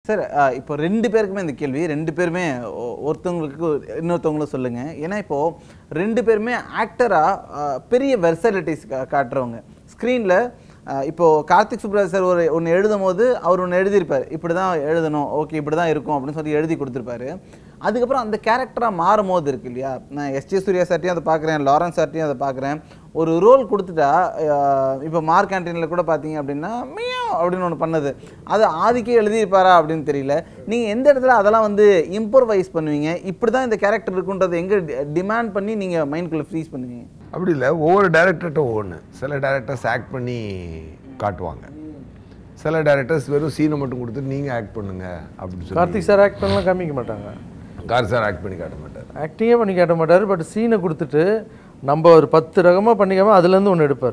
Sir அஹ், இப்போ ரெண்டு பேருக்குமே இந்த கேள்வி ரெண்டு பேருமே ஒ- ஒருத்தவங்களுக்கு இன்னொருத்தவங்களும் சொல்லுங்க ஏன்னா இப்போ ரெண்டு பேருமே ஆக்டராக பெரிய வெர்சாலிட்டிஸ் காட்டுறவங்க ஸ்க்ரீனில் இப்போ கார்த்திக் சுப்ராஜ் சார் ஒரு ஒன்று எழுதும் போது அவர் ஒன்று எழுதியிருப்பார் இப்படி தான் எழுதணும் ஓகே இப்படி தான் இருக்கும் அப்படின்னு சொல்லி எழுதி கொடுத்துருப்பாரு அதுக்கப்புறம் அந்த கேரக்டராக மாறும் போது இருக்கு இல்லையா நான் எஸ்ஜே சூர்யா சார்ட்டையும் அதை பார்க்குறேன் லாரன்ஸ் சார்ட்டையும் அதை பார்க்குறேன் ஒரு ரோல் கொடுத்துட்டா அஹ், இப்போ மார்க் ஆண்டனியில் கூட பார்த்தீங்க அப்படின்னா மியாவ் அப்படின்னு ஒன்று பண்ணது அது ஆதிக்கே எழுதியிருப்பாரா அப்படின்னு தெரியல நீங்கள் எந்த இடத்துல அதெல்லாம் வந்து இம்ப்ரவைஸ் பண்ணுவீங்க இப்படி தான் இந்த கேரக்டர் இருக்குன்றது எங்கே டிமாண்ட் பண்ணி நீங்கள் மைண்ட்குள்ளே ஃப்ரீஸ் பண்ணுவீங்க அப்படி இல்லை ஒவ்வொரு டேரக்டர்கிட்ட ஒவ்வொன்று சில டேரக்டர்ஸ் ஆக்ட் பண்ணி காட்டுவாங்க சில டேரக்டர்ஸ் வெறும் சீனை மட்டும் கொடுத்துட்டு நீங்கள் ஆக்ட் பண்ணுங்க அப்படின்னு சொல்லி கார்த்திக் சார் ஆக்ட் பண்ணலாம் காமிக்க மாட்டாங்க கார் சார் ஆக்ட் பண்ணி காட்ட மாட்டார் ஆக்டிங்கே பண்ணி காட்ட மாட்டார் பட் சீனை கொடுத்துட்டு நம்ம ஒரு பத்து ரகமாக பண்ணிக்காம அதுலேருந்து ஒன்று எடுப்பார்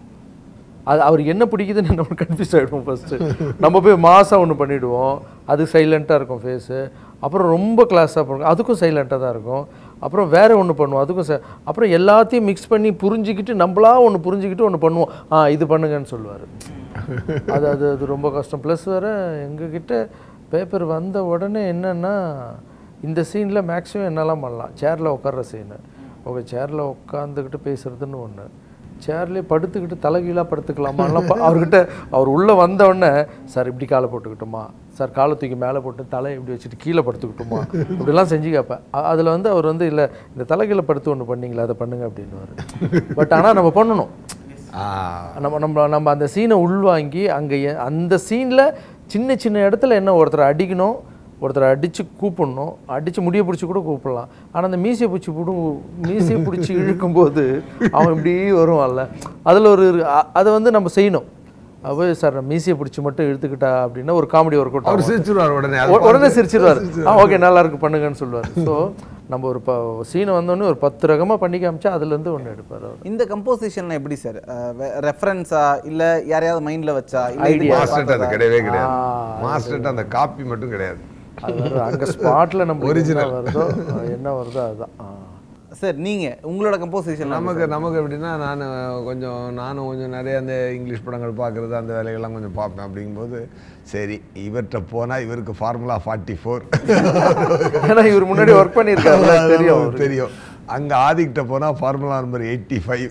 அது அவருக்கு என்ன பிடிக்குதுன்னு நம்ம கன்ஃபியூஸ் ஆகிடுவோம் ஃபஸ்ட்டு நம்ம போய் மாசாக ஒன்று பண்ணிவிடுவோம் அது சைலண்ட்டாக இருக்கும் ஃபேஸு அப்புறம் ரொம்ப கிளாஸாக பண்ணுவோம் அதுக்கும் சைலண்ட்டாக தான் இருக்கும் அப்புறம் வேறு ஒன்று பண்ணுவோம் அதுக்கும் ச அப்புறம் எல்லாத்தையும் மிக்ஸ் பண்ணி புரிஞ்சுக்கிட்டு நம்மளா ஒன்று புரிஞ்சுக்கிட்டு ஒன்று பண்ணுவோம் ஆ இது பண்ணுங்கன்னு சொல்லுவார் அது அது அது ரொம்ப கஷ்டம் ப்ளஸ் வேறு எங்ககிட்ட பேப்பர் வந்த உடனே என்னென்னா இந்த சீனில் மேக்ஸிமம் என்னெல்லாம் பண்ணலாம் சேரில் உட்கார்ற சீனு ஓகே சேரில் உட்காந்துக்கிட்டு பேசுறதுன்னு ஒன்று சேர்லேயே படுத்துக்கிட்டு தலைகீழாக படுத்துக்கலாமான்லாம் ப- அவர்கிட்ட அவர் உள்ளே வந்த உடனே சார் இப்படி காலை போட்டுக்கிட்டுமா சார் காலை தூக்கி மேலே போட்டு தலையை இப்படி வச்சுட்டு கீழே படுத்துக்கிட்டுமா இப்படிலாம் செஞ்சு கேட்பேன் அதில் வந்து அவர் வந்து இல்லை இந்த தலைகீழ படுத்து ஒன்று பண்ணீங்களா அதை பண்ணுங்க அப்படின்னுவார் பட் ஆனால் நம்ம பண்ணணும் ஆ நம்ம நம்ம நம்ம அந்த சீனை உள்வாங்கி அங்கே அந்த சீனில் சின்ன சின்ன இடத்துல என்ன ஒருத்தரை அடிக்கணும் ஒருத்தரை அடித்து கூப்பிடணும் அடித்து முடிய பிடிச்சி கூட கூப்பிடலாம் ஆனால் அந்த மீசையை பிடிச்சி பிடும் மீசையை பிடிச்சி இழுக்கும்போது அவன் இப்படி வருவான்ல அதில் ஒரு அ- அதை வந்து நம்ம செய்யணும் அப்போ சார் நான் மீசையை பிடிச்சி மட்டும் இழுத்துக்கிட்டா அப்படின்னா ஒரு காமெடி ஒர்க் அவுட் அவர் சிரிச்சுருவார் உடனே அதை உடனே பார்த்து சிரிச்சிருவார் ஆ ஓகே நல்லா இருக்கு பண்ணுங்கன்னு சொல்லுவார் ஸோ நம்ம ஒரு ப சீனை வந்தோடனே ஒரு பத்து ரகமாக பண்ணி காமிச்சா அதுலேருந்து ஒன்று எடுப்பார் அவர் இந்த கம்போசிஷன்லாம் எப்படி சார் ரெஃபரன்ஸா இல்லை யாரையாவது மைண்டில் வச்சா இல்லை இது மாஸ்டர்ட்ட அது கிடையவே கிடையாது ஆ, மாஸ்டர்ட்ட அந்த காப்பி மட்டும் கிடையாது அது வருது. அங்க ஸ்பாட்ல நம்ம என்ன வருதோ என்ன வருதோ அதுதான் ஆ. சார் நீங்கள் உங்களோட கம்போசிஷன் நமக்கு நமக்கு எப்படின்னா நான் கொஞ்சம் நானும் கொஞ்சம் நிறைய அந்த இங்கிலீஷ் படங்கள் பார்க்குறது அந்த வேலைகள்லாம் கொஞ்சம் பார்ப்பேன் அப்படிங்கும்போது சரி இவர்கிட்ட போனால் இவருக்கு ஃபார்முலா ஃபார்ட்டி ஃபோர் ஏன்னா இவர் முன்னாடி ஒர்க் பண்ணியிருக்காருல்ல தெரியும் அவருக்கு. தெரியும் அங்கே ஆதிக்கிட்ட போனால் ஃபார்முலா நம்பர் எயிட்டி ஃபைவ்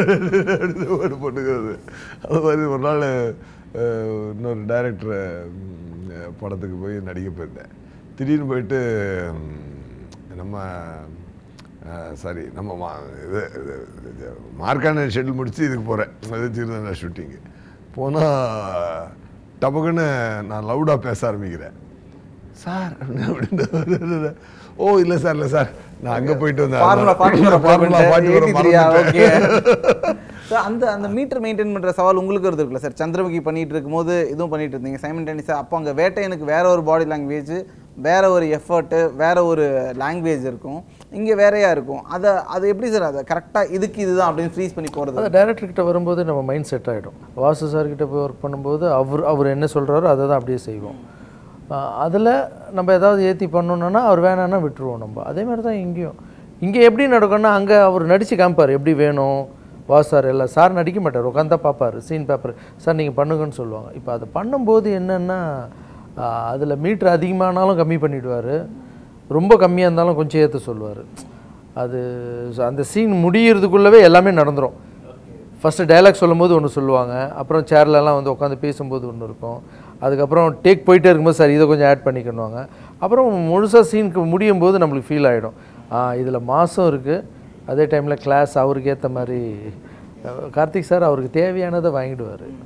ஒரு போட்டுக்கிறது அது மாதிரி ஒரு நாள் அஹ், இன்னொரு டைரக்டர் படத்துக்கு போய் நடிக்க போயிருந்தேன் திடீர்னு போயிட்டு ம், நம்ம சாரி நம்ம மா இது இது- இது மார்க்கான ஷெட்யூல் முடிச்சு இதுக்கு போகிறேன் அது திருநெல்வேலி ஷூட்டிங்கு போனால் டபக்குன்னு நான் லவுடாக பேச ஆரம்பிக்கிறேன் சார் அப்படின்னு ஓ இல்லை சார் இல்லை சார் நான் அங்கே போயிட்டு வந்தேன் ஃபார்முலா Formula ஃபார்முலா 44 மறந்துட்டேன். ஓகே சார் அந்த அந்த மீட்டர் மெயின்டைன் பண்ணுற சவால் உங்களுக்கு வருது இருக்குல்ல சார் சந்திரமுகி பண்ணிட்டு இருக்கும்போது இதுவும் பண்ணிட்டு இருந்தீங்க சைமன் டென்னிஸாக அப்போ அங்கே வேட்டையனுக்கு வேற ஒரு பாடி லாங்குவேஜ் வேற ஒரு எஃபர்ட்டு வேற ஒரு லாங்குவேஜ் இருக்கும் இங்கே வேறையா இருக்கும் அதை அது எப்படி சார் அதை கரெக்டாக இதுக்கு இதுதான் அப்படின்னு ஃப்ரீஸ் பண்ணி போகிறது அது டேரக்டர் கிட்ட வரும்போது நம்ம மைண்ட் செட் ஆகிடும் வாசு சார் கிட்ட போய் ஒர்க் பண்ணும்போது அவர் அவர் என்ன சொல்றாரோ அதை தான் அப்படியே செய்வோம் அதில் நம்ம ஏதாவது ஏற்றி பண்ணணும்னா அவர் வேணான்னா விட்டுருவோம் நம்ம அதே மாதிரி தான் இங்கேயும் இங்கே எப்படி நடக்கும்னா அங்கே அவர் நடித்து காமிப்பார் எப்படி வேணும் வா சார் எல்லாம் சார் நடிக்க மாட்டார் உட்காந்தா பார்ப்பார் சீன் பேப்பர் சார் நீங்கள் பண்ணுங்கன்னு சொல்லுவாங்க இப்போ அதை பண்ணும்போது என்னென்னா அதில் மீட்ரு அதிகமானாலும் கம்மி பண்ணிடுவார் ரொம்ப கம்மியாக இருந்தாலும் கொஞ்சம் ஏற்ற சொல்லுவார் அது so அந்த சீன் முடியறதுக்குள்ளவே எல்லாமே நடந்துரும் ஃபஸ்ட்டு டயலாக் சொல்லும்போது ஒன்று சொல்லுவாங்க அப்புறம் சேர்லலாம் வந்து உட்காந்து பேசும்போது ஒன்று இருக்கும் அதுக்கப்புறம் டேக் போயிட்டே இருக்கும்போது சார் இதை கொஞ்சம் ஆட் பண்ணிக்கணுவாங்க அப்புறம் முழுசாக சீனுக்கு முடியும் போது நம்மளுக்கு ஃபீல் ஆகிடும் இதில் மாதம் இருக்குது அதே டைமில் கிளாஸ் அவருக்கு ஏற்ற மாதிரி அஹ், கார்த்திக் சார் அவருக்கு தேவையானதை வாங்கிடுவார்